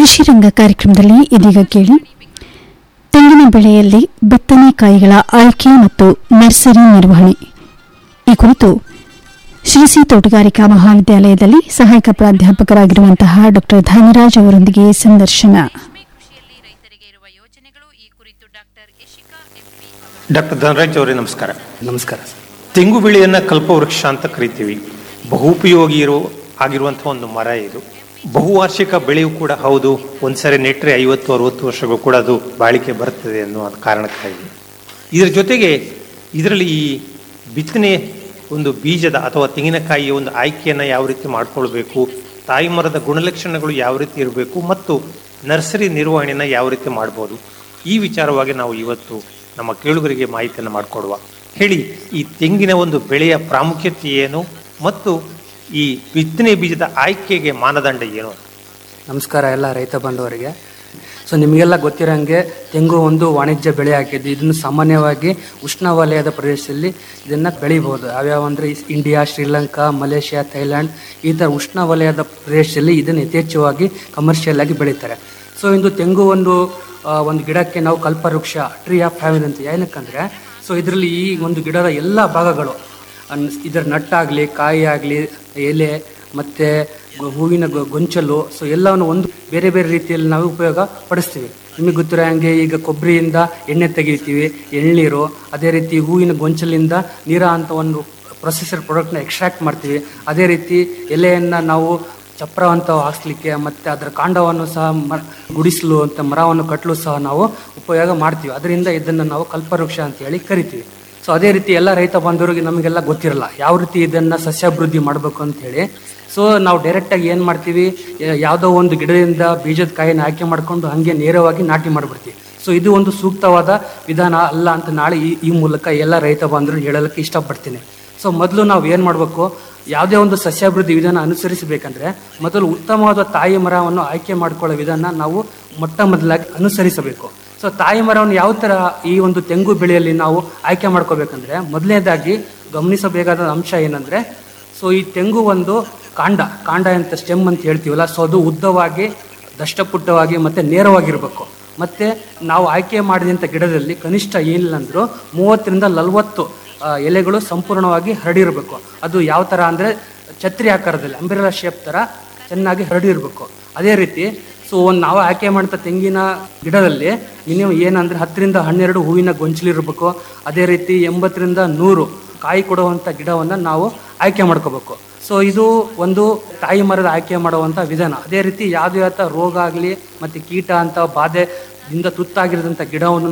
ಕೃಷಿ ರಂಗ ಕಾರ್ಯಕ್ರಮದಲ್ಲಿ ಇದೀಗ ಕೇಳಿ ತೆಂಗಿನ ಬೆಳೆಯಲ್ಲಿ ಬಿತ್ತನೆ ಕಾಯಿಗಳ ಆಯ್ಕೆ ಮತ್ತು ನರ್ಸರಿ ನಿರ್ವಹಣೆ ಈ ಕುರಿತು ಶ್ರೀಸಿ ತೋಟಗಾರಿಕಾ ಮಹಾವಿದ್ಯಾಲಯದಲ್ಲಿ ಸಹಾಯಕ ಪ್ರಾಧ್ಯಾಪಕರಾಗಿರುವಂತಹ ಡಾ ಧನರಾಜ್ ಅವರೊಂದಿಗೆ ಸಂದರ್ಶನ ರೇಷ್ಮೆ ಕೃಷಿಯಲ್ಲಿ ರೈತರಿಗೆ ಇರುವ ಯೋಜನೆಗಳು ಈ ಕುರಿತು ಡಾಕ್ಟರ್ ಯಶಿಕಾ ಎಂಪಿ ಅವರು ಡಾಕ್ಟರ್ ಧನರಾಜ್ ಅವರೇ ನಮಸ್ಕಾರ ನಮಸ್ಕಾರ ಸರ್ ತೆಂಗು ಬೆಳೆಯನ್ನ ಕಲ್ಪವೃಕ್ಷ ಅಂತ ಕರಿತೀವಿ ಬಹುಪಯೋಗಿ ಇರೋ ಆಗಿರುವಂತಹ ಒಂದು ಮರ ಇದು ಬಹುವಾರ್ಷಿಕ ಬೆಳೆಯೂ ಕೂಡ ಹೌದು ಒಂದ್ಸರಿ ನೆಟ್ಟರೆ ಐವತ್ತು ಅರವತ್ತು ವರ್ಷಗಳು ಕೂಡ ಅದು ಬಾಳಿಕೆ ಬರ್ತದೆ ಅನ್ನೋ ಕಾರಣಕ್ಕಾಗಿ ಇದರ ಜೊತೆಗೆ ಇದರಲ್ಲಿ ಈ ಬಿತ್ತನೆ ಒಂದು ಬೀಜದ ಅಥವಾ ತೆಂಗಿನಕಾಯಿಯ ಒಂದು ಆಯ್ಕೆಯನ್ನು ಯಾವ ರೀತಿ ಮಾಡ್ಕೊಳ್ಬೇಕು ತಾಯಿ ಮರದ ಗುಣಲಕ್ಷಣಗಳು ಯಾವ ರೀತಿ ಇರಬೇಕು ಮತ್ತು ನರ್ಸರಿ ನಿರ್ವಹಣೆಯನ್ನು ಯಾವ ರೀತಿ ಮಾಡ್ಬೋದು ಈ ವಿಚಾರವಾಗಿ ನಾವು ಇವತ್ತು ನಮ್ಮ ಕೇಳುಗರಿಗೆ ಮಾಹಿತಿಯನ್ನು ಮಾಡಿಕೊಡುವ ಹೇಳಿ ಈ ತೆಂಗಿನ ಒಂದು ಬೆಳೆಯ ಪ್ರಾಮುಖ್ಯತೆ ಏನು ಮತ್ತು ಈ ಬಿತ್ತನೆ ಬೀಜದ ಆಯ್ಕೆಗೆ ಮಾನದಂಡ ಏನು ನಮಸ್ಕಾರ ಎಲ್ಲ ರೈತ ಬಾಂಧವರಿಗೆ ಸೊ ನಿಮಗೆಲ್ಲ ಗೊತ್ತಿರೋಂಗೆ ತೆಂಗು ಒಂದು ವಾಣಿಜ್ಯ ಬೆಳೆ ಆಗಿದ್ದು ಇದನ್ನು ಸಾಮಾನ್ಯವಾಗಿ ಉಷ್ಣವಲಯದ ಪ್ರದೇಶದಲ್ಲಿ ಇದನ್ನು ಬೆಳಿಬೋದು ಯಾವ್ಯಾವ ಅಂದರೆ ಇಂಡಿಯಾ ಶ್ರೀಲಂಕಾ ಮಲೇಷ್ಯಾ ಥೈಲ್ಯಾಂಡ್ ಈ ಥರ ಉಷ್ಣವಲಯದ ಪ್ರದೇಶದಲ್ಲಿ ಇದನ್ನು ಯಥೇಚ್ಛವಾಗಿ ಕಮರ್ಷಿಯಲ್ ಆಗಿ ಬೆಳೀತಾರೆ ಸೊ ಇಂದು ತೆಂಗು ಒಂದು ಆ, ಒಂದು ಗಿಡಕ್ಕೆ ನಾವು ಕಲ್ಪವೃಕ್ಷ ಟ್ರೀ ಆಫ್ ಹ್ಯಾವಿನ್ ಅಂತ ಏನಕ್ಕಂದರೆ ಸೊ ಇದರಲ್ಲಿ ಈ ಒಂದು ಗಿಡದ ಎಲ್ಲ ಭಾಗಗಳು ಅನ್- ಇದರ ನಟ್ಟಾಗಲಿ ಕಾಯಿ ಆಗಲಿ ಎಲೆ ಮತ್ತು ಹೂವಿನ ಗೊ- ಗೊಂಚಲು ಸೊ ಎಲ್ಲವನ್ನು ಒಂದು ಬೇರೆ ಬೇರೆ ರೀತಿಯಲ್ಲಿ ನಾವು ಉಪಯೋಗ ಪಡಿಸ್ತೀವಿ ನಿಮಗೆ ಗೊತ್ತಿರೋ ಹಾಗೆ ಈಗ ಕೊಬ್ಬರಿಯಿಂದ ಎಣ್ಣೆ ತೆಗಿತೀವಿ ಎಳ್ನೀರು ಅದೇ ರೀತಿ ಹೂವಿನ ಗೊಂಚಲಿಂದ ನೀರ ಅಂತ ಒಂದು ಪ್ರೊಸೆಸರ್ ಪ್ರಾಡಕ್ಟ್ನ ಎಕ್ಸ್ಟ್ರಾಕ್ಟ್ ಮಾಡ್ತೀವಿ ಅದೇ ರೀತಿ ಎಲೆಯನ್ನು ನಾವು ಚಪ್ರವಂತ ಹಾಕ್ಸ್ಲಿಕ್ಕೆ ಮತ್ತು ಅದರ ಕಾಂಡವನ್ನು ಸಹ ಮ ಗುಡಿಸಲು ಅಂತ ಮರವನ್ನು ಕಟ್ಟಲು ಸಹ ನಾವು ಉಪಯೋಗ ಮಾಡ್ತೀವಿ ಅದರಿಂದ ಇದನ್ನು ನಾವು ಕಲ್ಪವೃಕ್ಷ ಅಂತ ಹೇಳಿ ಕರಿತೀವಿ ಸೊ ಅದೇ ರೀತಿ ಎಲ್ಲ ರೈತ ಬಾಂಧವರಿಗೆ ನಮಗೆಲ್ಲ ಗೊತ್ತಿರಲ್ಲ ಯಾವ ರೀತಿ ಇದನ್ನು ಸಸ್ಯಾಭಿವೃದ್ಧಿ ಮಾಡಬೇಕು ಅಂತ ಹೇಳಿ ಸೊ ನಾವು ಡೈರೆಕ್ಟಾಗಿ ಏನು ಮಾಡ್ತೀವಿ ಯಾ- ಯಾವುದೋ ಒಂದು ಗಿಡದಿಂದ ಬೀಜದ ಕಾಯಿನ ಆಯ್ಕೆ ಮಾಡಿಕೊಂಡು ಹಾಗೆ ನೇರವಾಗಿ ನಾಟಿ ಮಾಡಿಬಿಡ್ತೀವಿ ಸೊ ಇದು ಒಂದು ಸೂಕ್ತವಾದ ವಿಧಾನ ಅಲ್ಲ ಅಂತ ನಾಳೆ ಈ ಈ ಮೂಲಕ ಎಲ್ಲ ರೈತ ಬಾಂಧವರು ಹೇಳಲಿಕ್ಕೆ ಇಷ್ಟಪಡ್ತೀನಿ ಸೊ ಮೊದಲು ನಾವು ಏನು ಮಾಡಬೇಕು ಯಾವುದೇ ಒಂದು ಸಸ್ಯಾಭಿವೃದ್ಧಿ ವಿಧಾನ ಅನುಸರಿಸಬೇಕಂದ್ರೆ ಮೊದಲು ಉತ್ತಮವಾದ ತಾಯಿ ಮರವನ್ನು ಆಯ್ಕೆ ಮಾಡ್ಕೊಳ್ಳೋ ವಿಧಾನ ನಾವು ಮೊಟ್ಟ ಮೊದಲಾಗಿ ಅನುಸರಿಸಬೇಕು ಸೊ ತಾಯಿ ಮರವನ್ನು ಯಾವ ಥರ ಈ ಒಂದು ತೆಂಗು ಬೆಳೆಯಲ್ಲಿ ನಾವು ಆಯ್ಕೆ ಮಾಡ್ಕೋಬೇಕಂದ್ರೆ ಮೊದಲನೇದಾಗಿ ಗಮನಿಸಬೇಕಾದ ಅಂಶ ಏನಂದ್ರೆ ಸೊ ಈ ತೆಂಗು ಒಂದು ಕಾಂಡ ಕಾಂಡ ಅಂತ ಸ್ಟೆಮ್ ಅಂತ ಹೇಳ್ತೀವಲ್ಲ ಸೊ ಅದು ಉದ್ದವಾಗಿ ದಷ್ಟಪುಟ್ಟವಾಗಿ ಮತ್ತೆ ನೇರವಾಗಿರಬೇಕು ಮತ್ತೆ ನಾವು ಆಯ್ಕೆ ಮಾಡಿದಂಥ ಗಿಡದಲ್ಲಿ ಕನಿಷ್ಠ ಏನಿಲ್ಲ ಅಂದರೂ ಮೂವತ್ತರಿಂದ ನಲವತ್ತು ಆ, ಎಲೆಗಳು ಸಂಪೂರ್ಣವಾಗಿ ಹರಡಿರಬೇಕು ಅದು ಯಾವ ಥರ ಅಂದರೆ ಛತ್ರಿ ಆಕಾರದಲ್ಲಿ ಅಂಬಿರಲ ಶೇಪ್ ಥರ ಚೆನ್ನಾಗಿ ಹರಡಿರಬೇಕು ಅದೇ ರೀತಿ ಸೊ ಒಂದು ನಾವು ಆಯ್ಕೆ ಮಾಡಿದ ತೆಂಗಿನ ಗಿಡದಲ್ಲಿ ಮಿನಿಮಮ್ ಏನಂದ್ರೆ ಹತ್ತರಿಂದ ಹನ್ನೆರಡು ಹೂವಿನ ಗೊಂಚಲಿರಬೇಕು ಅದೇ ರೀತಿ ಎಂಬತ್ತರಿಂದ ನೂರು ಕಾಯಿ ಕೊಡುವಂಥ ಗಿಡವನ್ನು ನಾವು ಆಯ್ಕೆ ಮಾಡ್ಕೋಬೇಕು ಸೊ ಇದು ಒಂದು ತಾಯಿ ಮರದ ಆಯ್ಕೆ ಮಾಡುವಂಥ ವಿಧಾನ ಅದೇ ರೀತಿ ಯಾವುದೇ ಆದ ರೋಗ ಆಗಲಿ ಮತ್ತು ಕೀಟ ಅಂತ ಬಾಧೆಯಿಂದ ತುತ್ತಾಗಿರೋದಂಥ ಗಿಡವನ್ನು